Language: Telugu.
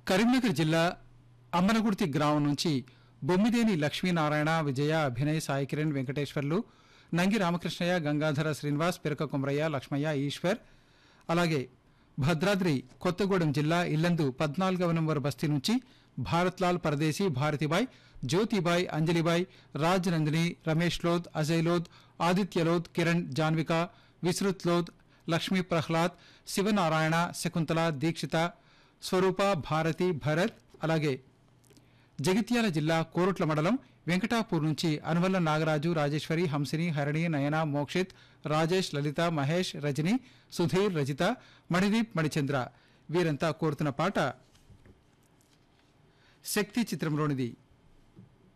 కరీంనగర్ జిల్లా అమ్మనగుర్తి గ్రామం నుంచి బొమ్మిదేని లక్ష్మీనారాయణ విజయ అభినయ్ సాయి కిరణ్ వెంకటేశ్వర్లు నంగి రామకృష్ణయ్య గంగాధర శ్రీనివాస్ పిరక కుమరయ్య లక్ష్మయ్య ఈశ్వర్ అలాగే భద్రాద్రి కొత్తగూడెం జిల్లా ఇల్లందు పద్నాలుగవ నంబర్ బస్తీ నుంచి భారత్లాల్ పరదేశీ భారతిబాయ్ జ్యోతిబాయ్ అంజలిబాయ్ రాజ్ నందిని రమేష్ లోద్ అజయ్ లోద్ ఆదిత్య లోద్ కిరణ్ జాన్విక విశ్రుత్ లోద్ లక్ష్మీ ప్రహ్లాద్ శివనారాయణ శకుంతల దీక్షిత స్వరూప భారతి భరత్ అలాగే జగిత్యాల జిల్లా కోరుట్ల మండలం వెంకటాపూర్ నుంచి అనువల్ల నాగరాజు రాజేశ్వరి హంసిని హరిణి నయన మోక్షిత్ రాజేష్ లలిత మహేష్ రజని సుధీర్ రజిత మణిదీప్ మణిచంద్ర వీరంతా కోరుతున్న పాట శక్తి చిత్రంలోనిది